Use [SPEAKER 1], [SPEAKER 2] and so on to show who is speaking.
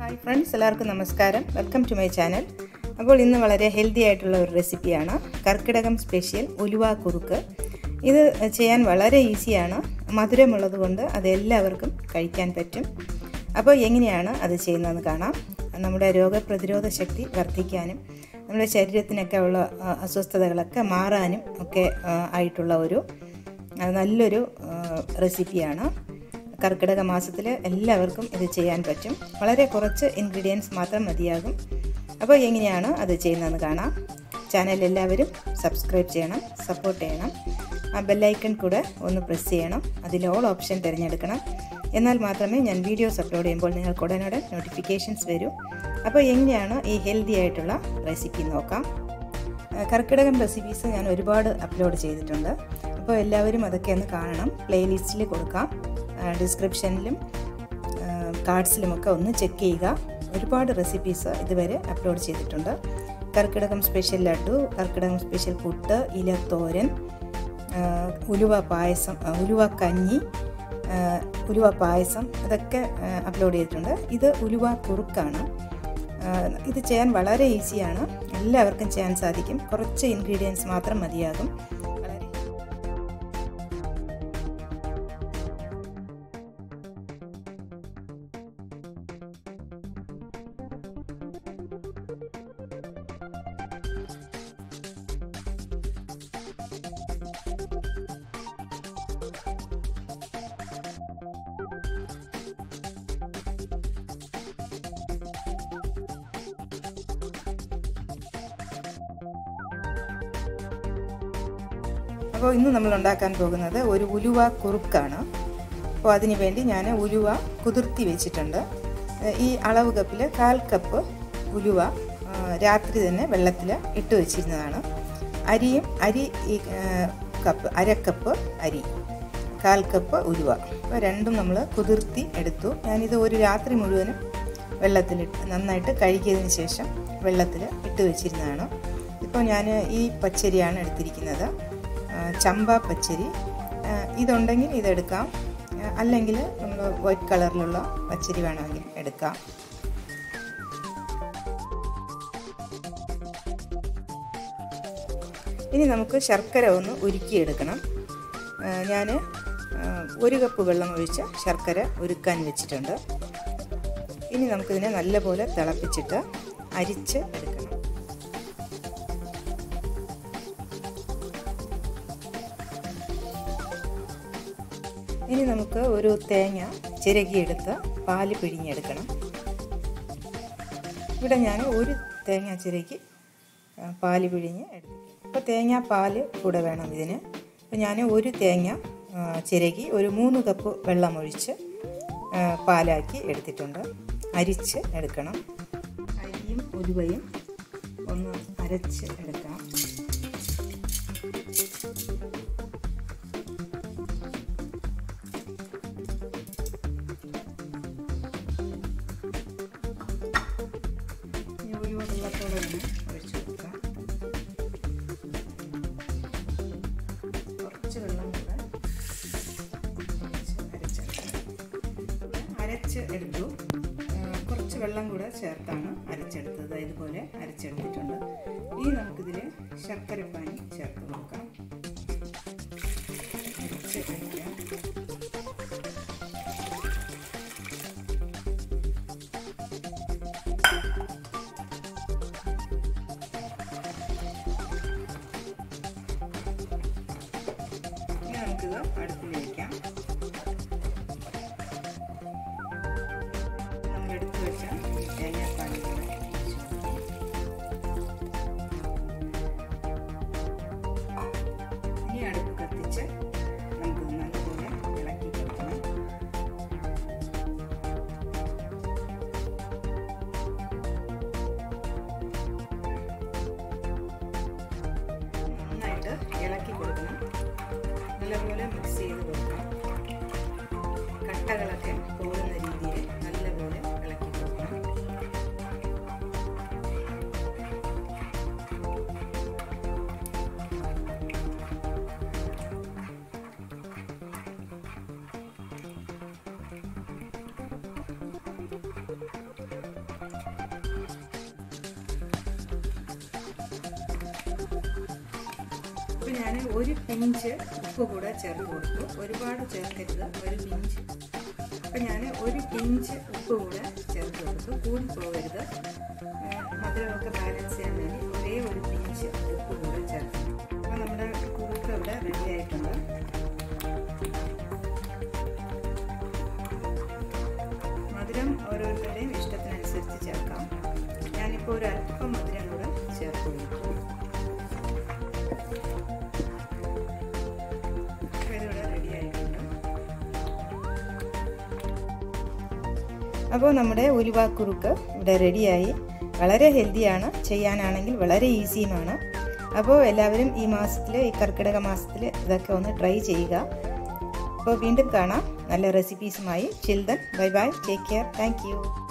[SPEAKER 1] Hi friends എല്ലാവർക്കും നമസ്കാരം welcome to my channel അപ്പോൾ ഇന്ന് വളരെ ഹെൽത്തി ആയിട്ടുള്ള ഒരു റെസിപ്പിയാണ് കർക്കിടകം സ്പെഷ്യൽ ഉലുവ കുറുക്ക് ഇത് ചെയ്യാൻ വളരെ ഈസിയാണ് മധുരമുള്ളത് കൊണ്ട് അത് എല്ലാവർക്കും കഴിക്കാൻ പറ്റും അപ്പോൾ എങ്ങനെയാണ് അത് ചെയ്യുന്നതെന്ന് കാണാം നമ്മുടെ രോഗപ്രതിരോധ ശക്തി വർദ്ധിക്കാനും നമ്മുടെ ശരീരത്തിനൊക്കെ ഉള്ള ആ, അസ്വസ്ഥതകളൊക്കെ മാറാനും ഒക്കെ ആ, ആയിട്ടുള്ള ഒരു ആ, നല്ലൊരു ആ, റെസിപ്പിയാണ് കർക്കിടക മാസത്തിൽ എല്ലാവർക്കും ഇത് ചെയ്യാൻ പറ്റും വളരെ കുറച്ച് ഇൻഗ്രീഡിയൻസ് മാത്രം മതിയാകും അപ്പോൾ എങ്ങനെയാണ് അത് ചെയ്യുന്നതെന്ന് കാണാം ചാനൽ എല്ലാവരും സബ്സ്ക്രൈബ് ചെയ്യണം സപ്പോർട്ട് ചെയ്യണം ആ ബെല്ലൈക്കൺ കൂടെ ഒന്ന് പ്രസ് ചെയ്യണം അതിൽ ഓൾ ഓപ്ഷൻ തിരഞ്ഞെടുക്കണം എന്നാൽ മാത്രമേ ഞാൻ വീഡിയോസ് അപ്ലോഡ് ചെയ്യുമ്പോൾ നിങ്ങൾക്ക് ഉടനോടെ നോട്ടിഫിക്കേഷൻസ് വരൂ അപ്പോൾ എങ്ങനെയാണ് ഈ ഹെൽത്തി ആയിട്ടുള്ള റെസിപ്പി നോക്കാം ആ, കർക്കിടകം റെസിപ്പീസ് ഞാൻ ഒരുപാട് അപ്ലോഡ് ചെയ്തിട്ടുണ്ട് അപ്പോൾ എല്ലാവരും അതൊക്കെ ഒന്ന് കാണണം പ്ലേലിസ്റ്റിൽ കൊടുക്കാം ആ, ഡിസ്ക്രിപ്ഷനിലും ആ, കാർഡ്സിലുമൊക്കെ ഒന്ന് ചെക്ക് ചെയ്യുക ഒരുപാട് റെസിപ്പീസ് ഇതുവരെ അപ്ലോഡ് ചെയ്തിട്ടുണ്ട് കർക്കിടകം സ്പെഷ്യൽ ലഡു കർക്കിടകം സ്പെഷ്യൽ പുട്ട് ഇലത്തോരൻ ആ, ഉലുവ പായസം ആ, ഉലുവ കഞ്ഞി ആ, ഉലുവ പായസം ഇതൊക്കെ ആ, അപ്ലോഡ് ചെയ്തിട്ടുണ്ട് ഇത് ഉലുവ കുറുക്കാണ് ആ, ഇത് ചെയ്യാൻ വളരെ ഈസിയാണ് എല്ലാവർക്കും ചെയ്യാൻ സാധിക്കും കുറച്ച് ഇൻഗ്രീഡിയൻസ് മാത്രം മതിയാകും വളരെ അപ്പോൾ ഇന്ന് നമ്മൾ ഉണ്ടാക്കാൻ പോകുന്നത് ഒരു ഉലുവ കുറുക്കാണ് അപ്പോൾ അതിന് വേണ്ടി ഞാൻ ഉലുവ കുതിർത്തി വെച്ചിട്ടുണ്ട് ഏഹ് ഈ അളവ് കപ്പിൽ കാൽ കപ്പ് ഉലുവ ആ, രാത്രി തന്നെ വെള്ളത്തിൽ ഇട്ട് വെച്ചിരുന്നതാണ് അരിയും അരി ഈ ഏഹ്, കപ്പ് അരക്കപ്പ് അരി കാൽ കപ്പ് ഉലുവ അപ്പോൾ രണ്ടും നമ്മൾ കുതിർത്തി എടുത്തു ഞാനിത് ഒരു രാത്രി മുഴുവനും വെള്ളത്തിലിട്ട് നന്നായിട്ട് കഴുകിയതിന് ശേഷം വെള്ളത്തിൽ ഇട്ട് വെച്ചിരുന്നതാണ് ഇപ്പോൾ ഞാൻ ഈ പച്ചരിയാണ് എടുത്തിരിക്കുന്നത് ആ, ചമ്പ പച്ചരി ആ, ഇതുണ്ടെങ്കിൽ ഇതെടുക്കാം ആ, അല്ലെങ്കിൽ നമ്മൾ വൈറ്റ് കളറിലുള്ള പച്ചരി വേണമെങ്കിൽ എടുക്കാം ഇനി നമുക്ക് ശർക്കര ഒന്ന് ഉരുക്കിയെടുക്കണം ഞാൻ ഒരു കപ്പ് വെള്ളം ഒഴിച്ച് ശർക്കര ഉരുക്കാൻ വെച്ചിട്ടുണ്ട് ഇനി നമുക്കിതിനെ നല്ലപോലെ തിളപ്പിച്ചിട്ട് അരിച്ച് എടുക്കണം ഇനി നമുക്ക് ഒരു തേങ്ങ ചിരകിയെടുത്ത് പാല് പിഴിഞ്ഞെടുക്കണം ഇവിടെ ഞാൻ ഒരു തേങ്ങ ചിരകി ആ, പാല് പിഴിഞ്ഞ് എടുത്തു അപ്പോൾ തേങ്ങ പാല് കൂടെ വേണം ഇതിന് അപ്പോൾ ഞാൻ ഒരു തേങ്ങ ആ, ചിരകി ഒരു മൂന്ന് കപ്പ് വെള്ളം ഒഴിച്ച് ആ, പാലാക്കി എടുത്തിട്ടുണ്ട് അരിച്ച് എടുക്കണം അരിയും ഉലുവയും ഒന്ന് അരച്ച് എടുക്കാം ഇനി ഉലുവ വെള്ളത്തോടെ ഒന്ന് ഒഴിച്ച് കൊടുക്കാം കുറച്ച് വെള്ളം കൂടെ ഒഴിച്ച് അരച്ചെടുക്കാം അരച്ച് എടുത്തു ആ, കുറച്ച് വെള്ളം കൂടെ ചേർത്താണ് അരച്ചെടുത്തത് ഇതുപോലെ അരച്ചെടുത്തിട്ടുണ്ട് ഇനി നമുക്കിതിൽ ശർക്കരപ്പാനി ചേർത്ത് നോക്കാം അരച്ച് എടുക്കാം ഇനി നമുക്കിത് അടുപ്പിൽ വയ്ക്കാം നമ്മൾ എടുത്തു വെച്ച തേങ്ങാപ്പാൽ കൂടെ ഒഴിച്ച് കൊടുക്കാം. ഇനി അടുപ്പ് കത്തിച്ച് നമുക്കിത് നല്ലപോലെ ഇളക്കി കൊടുക്കണം നന്നായിട്ട് ഇളക്കി കൊടുക്കണം നല്ലപോലെ മിക്സ് ചെയ്ത് കൊടുക്കണം കട്ടകളൊക്കെ പോകുന്ന രീതിയിൽ നല്ലപോലെ ഇളക്കി കൊടുക്കണം ഇതിനകത്ത് ഞാൻ ഒരു പിഞ്ച് ഉപ്പ് കൂടെ ചേർത്ത് കൊടുത്തു ഒരുപാട് ചേർക്കരുത് ഒരു പിഞ്ച് അപ്പം ഞാൻ ഒരു പിഞ്ച് ഉപ്പ് കൂടെ ചേർത്ത് കൊടുത്തു കൂടി പോകരുത് മധുരമൊക്കെ ബാലൻസ് ചെയ്യാൻ വേണ്ടി ഒരേ ഒരു പിഞ്ച് ഉപ്പ് കൂടെ ചേർത്ത് അപ്പോൾ നമ്മുടെ കുറുക്ക് ഇവിടെ റെഡി ആയിട്ടുണ്ട് മധുരം ഓരോരുത്തരുടെയും ഇഷ്ടത്തിനനുസരിച്ച് ചേർക്കാം ഞാനിപ്പോൾ ഒരു അല്പം മധുരം കൂടെ ചേർത്ത് കൊടുത്തു ഇതിവിടെ റെഡി ആയിട്ടുണ്ട് അപ്പോൾ നമ്മുടെ ഉലുവാക്കുറുക്ക് ഇവിടെ റെഡിയായി വളരെ ഹെൽത്തിയാണ് ചെയ്യാനാണെങ്കിൽ വളരെ ഈസിയുമാണ് അപ്പോൾ എല്ലാവരും ഈ മാസത്തിൽ ഈ കർക്കിടക മാസത്തിൽ ഇതൊക്കെ ഒന്ന് ട്രൈ ചെയ്യുക അപ്പോൾ വീണ്ടും കാണാം നല്ല റെസിപ്പീസുമായി children bye bye take care thank